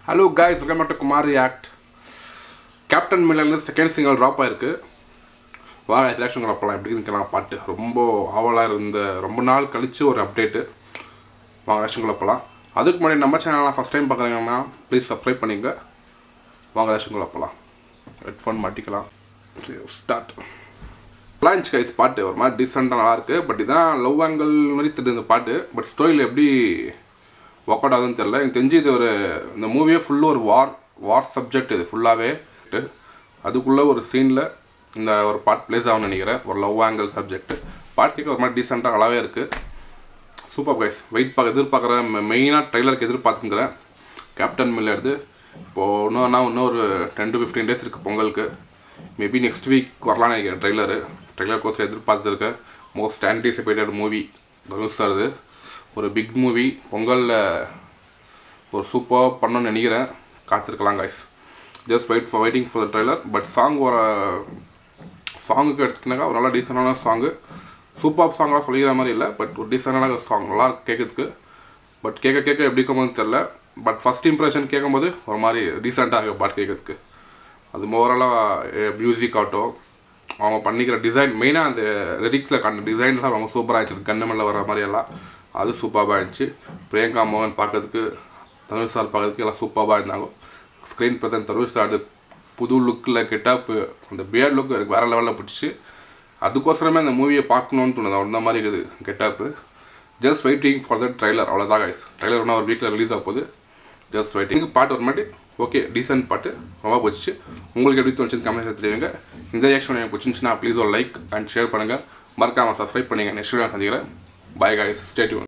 hello guys welcome to Kumar react captain மில்லர்லேருந்து second single drop ஆயிருக்கு வா செலெக்ஷன் போகலாம் எப்படி இருக்கலாம் பாட்டு ரொம்ப ஆவலாக இருந்த ரொம்ப நாள் கழித்து ஒரு அப்டேட்டு வாங்க ரேஷன் போகலாம் அதுக்கு முன்னாடி நம்ம சேனலாம் ஃபஸ்ட் டைம் பார்க்குறீங்கன்னா ப்ளீஸ் சப்ஸ்கிரைப் பண்ணிங்க வாங்க ரேஷன் போகலாம் ஹெட்ஃபோன் மாட்டிக்கலாம் ஸ்டார்ட் நல்லா இருந்துச்சு கைஸ் பாட்டு ஒரு மாதிரி டீசெண்டாக நல்லா இருக்கு பட் இதான் லவ் ஆங்கிள் மாதிரி தெரியுது இந்த பாட்டு பட் ஸ்டோரியில் எப்படி ஒர்க் அவுட் ஆகுதுன்னு தெரில எனக்கு தெரிஞ்சு இது ஒரு இந்த மூவியே ஃபுல்லாக ஒரு வார் வார் சப்ஜெக்ட் இது ஃபுல்லாகவே அதுக்குள்ளே ஒரு சீனில் இந்த ஒரு பாட் ப்ளேஸ் ஆகும்னு நினைக்கிறேன் ஒரு லவ் ஆங்கிள் சப்ஜெக்ட் பாட்டுக்கு ஒரு மாதிரி டீசெண்டாக நல்லாவே இருக்குது சூப்பர் கைஸ் வெயிட் பார்க்க எதிர்பார்க்குற மெயினாக ட்ரெய்லருக்கு எதிர்பார்த்துங்கிறேன் கேப்டன் மில்ல எடுத்து இப்போது இன்னும் இன்னும் ஒரு டென் டு ஃபிஃப்டீன் டேஸ் இருக்குது பொங்கலுக்கு மேபி நெக்ஸ்ட் வீக் வரலாம்னு நினைக்கிறேன் ட்ரெய்லரு ட்ரெய்லர் கோர்ஸ் எதிர்பார்த்துருக்கேன் most anticipated movie Dhanush sir இது ஒரு பிக் மூவி பொங்கலில் ஒரு சூப்பராக பண்ணணும்னு நினைக்கிறேன் காத்திருக்கலாம் guys just wait for waiting for the trailer but song வர சாங்குக்கு எடுத்துக்கினாக்கா ஒரு நல்ல டீசெண்டான சாங்கு சூப்பர் சாங்காக சொல்லிக்கிற மாதிரி இல்லை பட் ஒரு டீசெண்டான சாங் நல்லா இருக்கு கேட்கறதுக்கு பட் கேட்க கேட்க எப்படி இருக்கும்போது தெரில பட் ஃபஸ்ட் இம்ப்ரெஷன் கேட்கும்போது ஒரு மாதிரி டீசெண்டாக இருக்கு பாட்டு கேட்கறதுக்கு அது ஓவராலாக மியூசிக் ஆகட்டும் அவங்க பண்ணிக்கிற டிசைன் மெயினாக அந்த லிரிக்ஸில் கண்ட டிசைன்லாம் ரொம்ப சூப்பராக இருந்துச்சு கண்ணு மேலே வர மாதிரி எல்லாம் அது சூப்பராக இருந்துச்சு பிரியங்கா மோகன் பார்க்கறதுக்கு தனுஷ் சார் பார்க்கறதுக்கு எல்லாம் சூப்பராக இருந்தாங்க ஸ்க்ரீன் பிரசன்ட் தனுஷ் சார் அது புது லுக்கில் கெட்டப்பு அந்த பியர்ட் லுக் எனக்கு வேறு லெவலில் பிடிச்சி அதுக்கோசரமே அந்த மூவியை பார்க்கணுன்னு தோணுது அந்த மாதிரி இருக்குது getup just waiting for the trailer அவ்வளோதான் கைஸ் ட்ரைலர் ஒன்றா ஒரு வீக்கில் ரிலீஸ் ஆக போகுது ஜஸ்ட் வெயிட்டிங் பாட்டு ஒரு மாட்டி ஓகே டீசென்ட் பாட்டு ரொம்ப பிடிச்சி உங்களுக்கு எப்படி தோணுச்சுன்னு கமெண்ட் தெரியுங்க இந்த ரியாக்ஷன் எனக்கு பிடிச்சிருந்துச்சுன்னா ப்ளீஸ் ஒரு லைக் அண்ட் ஷேர் பண்ணுங்கள் மறக்காமல் சப்ஸ்கிரைப் பண்ணுங்கள் நெக்ஸ்ட் வீடியோ சந்திக்கிறேன் பாய் காய்ஸ் ஸ்டேட்யூன்